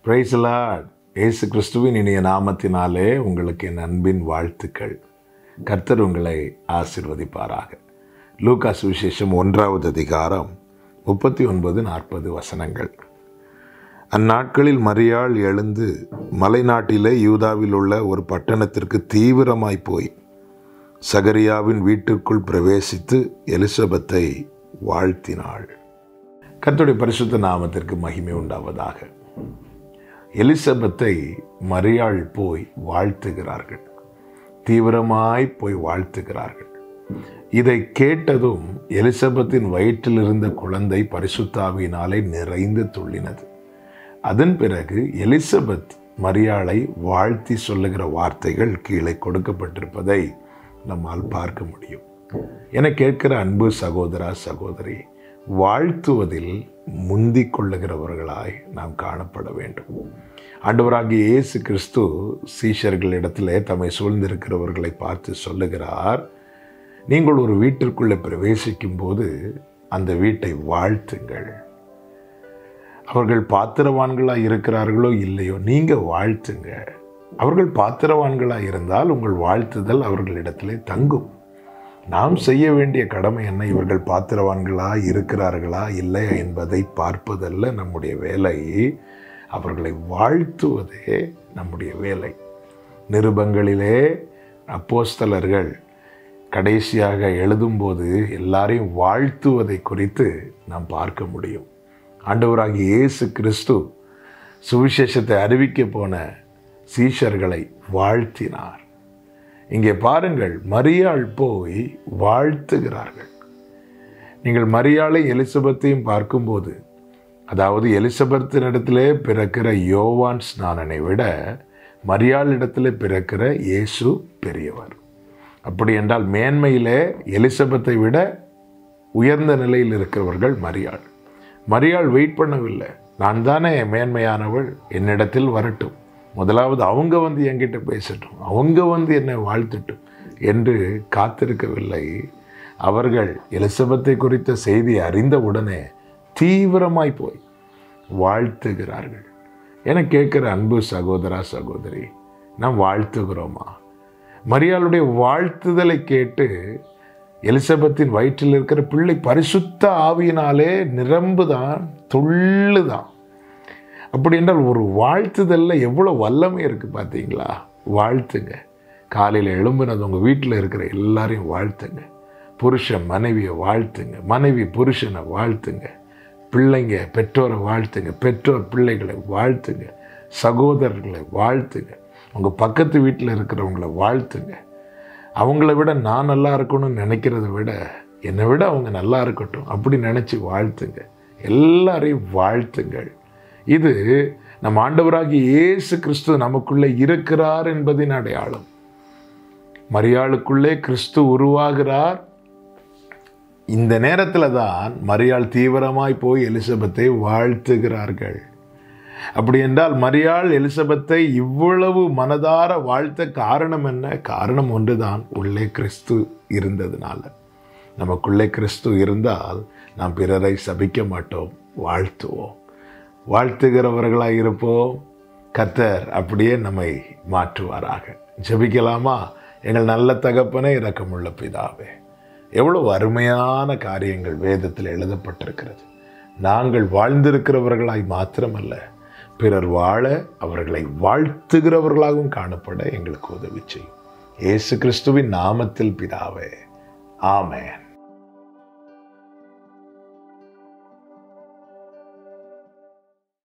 price Lord இயேசு கிறிஸ்துவின் இனிய நாமத்தினாலே உங்களுக்கு என் அன்பின் வாழ்த்துக்கள் கர்த்தர் உங்களை ஆசிர்வதிப்பாராக லூக்கா சுவிசேஷம் ஒன்றாவது அதிகாரம் முப்பத்தி ஒன்பது நாற்பது வசனங்கள் அந்நாட்களில் மரியாள் எழுந்து மலைநாட்டிலே யூதாவில் உள்ள ஒரு பட்டணத்திற்கு தீவிரமாய் போய் சகரியாவின் வீட்டிற்குள் பிரவேசித்து எலிசபெத்தை வாழ்த்தினாள் கர்த்தருடைய பரிசுத்த நாமத்திற்கு மகிமை உண்டாவதாக எலிசபெத்தை மரியாள் போய் வாழ்த்துகிறார்கள் தீவிரமாய் போய் வாழ்த்துகிறார்கள் இதை கேட்டதும் எலிசபெத்தின் வயிற்றில் இருந்த குழந்தை பரிசுத்தாவியினாலே நிறைந்து துள்ளினது அதன் பிறகு எலிசபெத் மரியாளை வாழ்த்தி சொல்லுகிற வார்த்தைகள் கீழே கொடுக்கப்பட்டிருப்பதை நம்மால் பார்க்க முடியும் என கேட்கிற அன்பு சகோதரா சகோதரி வாழ்த்துவதில் முந்திக் கொள்ளுகிறவர்களாய் நாம் காணப்பட வேண்டும் ஆண்டவராகிய இயேசு கிறிஸ்து சீஷர்களிடத்திலே தம்மை சூழ்ந்திருக்கிறவர்களை பார்த்து சொல்லுகிறார் நீங்கள் ஒரு வீட்டிற்குள்ளே பிரவேசிக்கும் போது அந்த வீட்டை வாழ்த்துங்கள் அவர்கள் பாத்திரவான்களாக இருக்கிறார்களோ இல்லையோ நீங்கள் வாழ்த்துங்க அவர்கள் பாத்திரவான்களாக இருந்தால் உங்கள் வாழ்த்துதல் அவர்களிடத்திலே தங்கும் நாம் செய்ய வேண்டிய கடமை என்ன இவர்கள் பாத்திரவான்களா இருக்கிறார்களா இல்லையா என்பதை பார்ப்பதல்ல நம்முடைய வேலை அவர்களை வாழ்த்துவதே நம்முடைய வேலை நிருபங்களிலே அப்போஸ்தலர்கள் கடைசியாக எழுதும்போது எல்லாரையும் வாழ்த்துவதை குறித்து நாம் பார்க்க முடியும் ஆண்டவராகிய இயேசு கிறிஸ்து சுவிசேஷத்தை அறிவிக்க போன சீஷர்களை வாழ்த்தினார் இங்கே பாருங்கள் மரியாள் போய் வாழ்த்துகிறார்கள் நீங்கள் மரியாளை எலிசபெத்தையும் பார்க்கும்போது அதாவது எலிசபெத்தினிடத்திலே பிறக்கிற யோவான் ஸ்நானனை விட மரியாள் இடத்திலே பிறக்கிற இயேசு பெரியவர் அப்படி என்றால் மேன்மையிலே எலிசபெத்தை விட உயர்ந்த நிலையில் இருக்கிறவர்கள் மரியாள் மரியாள் வெயிட் பண்ணவில்லை நான் தானே மேன்மையானவள் என்னிடத்தில் வரட்டும் முதலாவது அவங்க வந்து என்கிட்ட பேசட்டும் அவங்க வந்து என்னை வாழ்த்தட்டும் என்று காத்திருக்கவில்லை அவர்கள் எலிசபெத்தை குறித்த செய்தி அறிந்த உடனே தீவிரமாய் போய் வாழ்த்துகிறார்கள் என கேட்குற அன்பு சகோதரா சகோதரி நாம் வாழ்த்துகிறோமா மரியாளுடைய வாழ்த்துதலை கேட்டு எலிசபெத்தின் வயிற்றில் இருக்கிற பிள்ளை பரிசுத்த ஆவியினாலே நிரம்புதான் துள்ளுதான் அப்படி என்றால் ஒரு வாழ்த்துதலில் எவ்வளோ வல்லமை இருக்குது பார்த்தீங்களா வாழ்த்துங்க காலையில் எழும்புனது உங்கள் வீட்டில் இருக்கிற எல்லாரையும் வாழ்த்துங்க புருஷன் மனைவியை வாழ்த்துங்க மனைவி புருஷனை வாழ்த்துங்க பிள்ளைங்க பெற்றோரை வாழ்த்துங்க பெற்றோர் பிள்ளைகளை வாழ்த்துங்க சகோதரர்களை வாழ்த்துங்க உங்கள் பக்கத்து வீட்டில் இருக்கிறவங்கள வாழ்த்துங்க அவங்கள விட நான் நல்லா இருக்கணும்னு நினைக்கிறத விட என்னை விட அவங்க நல்லா இருக்கட்டும் அப்படி நினச்சி வாழ்த்துங்க எல்லாரையும் வாழ்த்துங்கள் இது நம் ஆண்டவராகி இயேசு கிறிஸ்து நமக்குள்ளே இருக்கிறார் என்பதின் அடையாளம் மரியாளுக்குள்ளே கிறிஸ்து உருவாகிறார் இந்த நேரத்தில் தான் மரியாள் தீவிரமாய் போய் எலிசபெத்தை வாழ்த்துகிறார்கள் அப்படி என்றால் மரியாள் எலிசபெத்தை இவ்வளவு மனதார வாழ்த்த காரணம் என்ன காரணம் ஒன்றுதான் உள்ளே கிறிஸ்து இருந்ததுனால நமக்குள்ளே கிறிஸ்து இருந்தால் நாம் பிறரை சபிக்க மாட்டோம் வாழ்த்துவோம் வாழ்த்துகிறவர்களாக இருப்போம் கத்தர் அப்படியே நம்மை மாற்றுவாராக ஜபிக்கலாமா எங்கள் நல்ல தகப்பனே இரக்கமுள்ள பிதாவே எவ்வளவு அருமையான காரியங்கள் வேதத்தில் எழுதப்பட்டிருக்கிறது நாங்கள் வாழ்ந்திருக்கிறவர்களாய் மாத்திரமல்ல பிறர் வாழ அவர்களை வாழ்த்துகிறவர்களாகவும் காணப்பட எங்களுக்கு உதவி செய்யும் இயேசு கிறிஸ்துவின் நாமத்தில் பிதாவே ஆமேன்